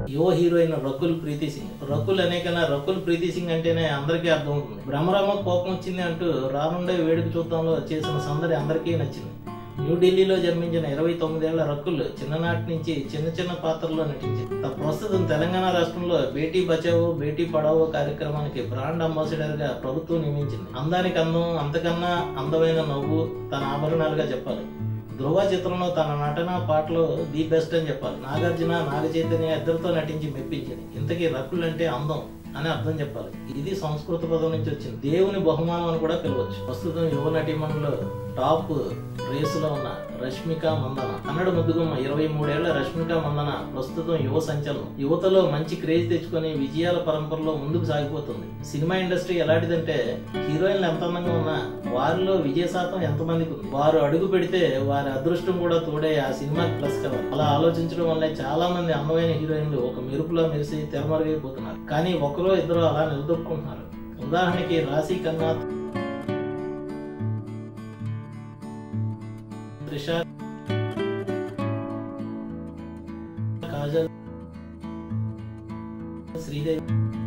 యువ హీరోయిన్ రకుల్ ప్రీతి సింగ్ రకుల్ అనే కన్నా రకుల్ ప్రీతి సింగ్ అంటేనే అందరికీ అర్థం అవుతుంది భ్రమరామ కోపం వచ్చింది అంటూ రానుండే వేడుక చూద్దాంలో చేసిన సందడి అందరికీ నచ్చింది న్యూఢిల్లీలో జన్మించిన ఇరవై తొమ్మిదేళ్ల రకుల్ చిన్ననాటి నుంచి చిన్న చిన్న పాత్రల్లో నటించింది త- ప్రస్తుతం తెలంగాణ రాష్ట్రంలో బేటీ బచావో బేటీ పడావో కార్యక్రమానికి బ్రాండ్ అంబాసిడర్ గా ప్రభుత్వం నియమించింది అందానికి అందం అంతకన్నా అందమైన నవ్వు తన ఆభరణాలుగా చెప్పాలి ధృవ చిత్రంలో తన నటన పాటలో ది బెస్ట్ అని చెప్పాలి నాగార్జున నాగ చైతన్య ఇద్దరితో నటించి మెప్పించింది ఇంతకీ రకుల్ అంటే అందం అని అర్థం చెప్పాలి ఇది సంస్కృత పదం నుంచి వచ్చింది దేవుని బహుమానం అని కూడా పిలవచ్చు ప్రస్తుతం యువ నటీమణుల్లో టాప్ రేసులో ఉన్న రష్మిక మందన కన్నడ ముద్దుగుమ్మ ఇరవై మూడేళ్ల రష్మిక మందన ప్రస్తుతం యువ సంచలనం యువతలో మంచి క్రేజ్ తెచ్చుకొని విజయాల పరంపరలో ముందుకు సాగిపోతుంది సినిమా ఇండస్ట్రీ ఎలాంటిదంటే హీరోయిన్లు ఎంత అందంగా ఉన్నా వారిలో విజయ శాతం ఎంతమందికి ఉంది వారు అడుగు పెడితే వారి అదృష్టం కూడా తోడే ఆ సినిమా ప్లస్ కదా అలా ఆలోచించడం వల్లే చాలా మంది అందమైన హీరోయిన్లు ఒక మెరుపులా మెరిసి తెరమరుగైపోతున్నారు కానీ ఒకరో ఇద్దరు అలా నిలదొక్కుంటున్నారు ఉదాహరణకి రాశి కన్నా త్రిష కాజల్ శ్రీదేవి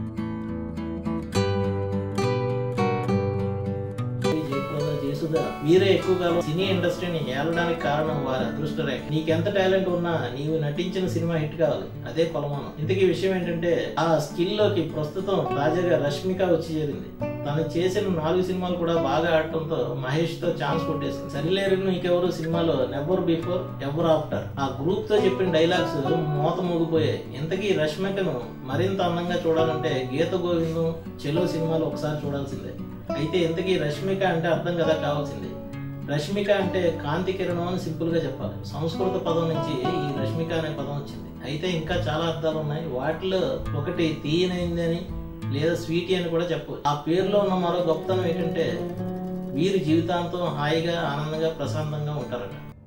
జయప్రద జయసుధ వీరే ఎక్కువ కాలం సినీ ఇండస్ట్రీని ఏలడానికి కారణం వారి అదృష్ట రేఖ నీకెంత టాలెంట్ ఉన్నా నీవు నటించిన సినిమా హిట్ కావాలి అదే కొలమానం ఇంతకీ విషయం ఏంటంటే ఆ స్కిల్ లోకి ప్రస్తుతం తాజాగా రష్మిక వచ్చి చేరింది తను చేసిన నాలుగు సినిమాలు కూడా బాగా ఆడటంతో మహేష్ తో ఛాన్స్ కొట్టేసింది సరిలేరు నీకెవరు సినిమాలో నెవర్ బిఫోర్ ఎవర్ ఆఫ్టర్ ఆ గ్రూప్ తో చెప్పిన డైలాగ్స్ మోత మోగిపోయాయి ఇంతకీ రష్మికను మరింత అందంగా చూడాలంటే గీత గోవిందం చెలో సినిమాలు ఒకసారి చూడాల్సిందే అయితే ఇంతకీ రష్మిక అంటే అర్థం కదా కావాల్సింది రష్మిక అంటే కాంతి కిరణం అని సింపుల్ గా చెప్పాలి సంస్కృత పదం నుంచి ఈ రష్మిక అనే పదం వచ్చింది అయితే ఇంకా చాలా అర్థాలు ఉన్నాయి వాటిలో ఒకటి తీయనైంది అని లేదా స్వీటీ అని కూడా చెప్పవచ్చు ఆ పేరులో ఉన్న మరో గొప్పతనం ఏంటంటే వీరు జీవితాంతం హాయిగా ఆనందంగా ప్రశాంతంగా ఉంటారట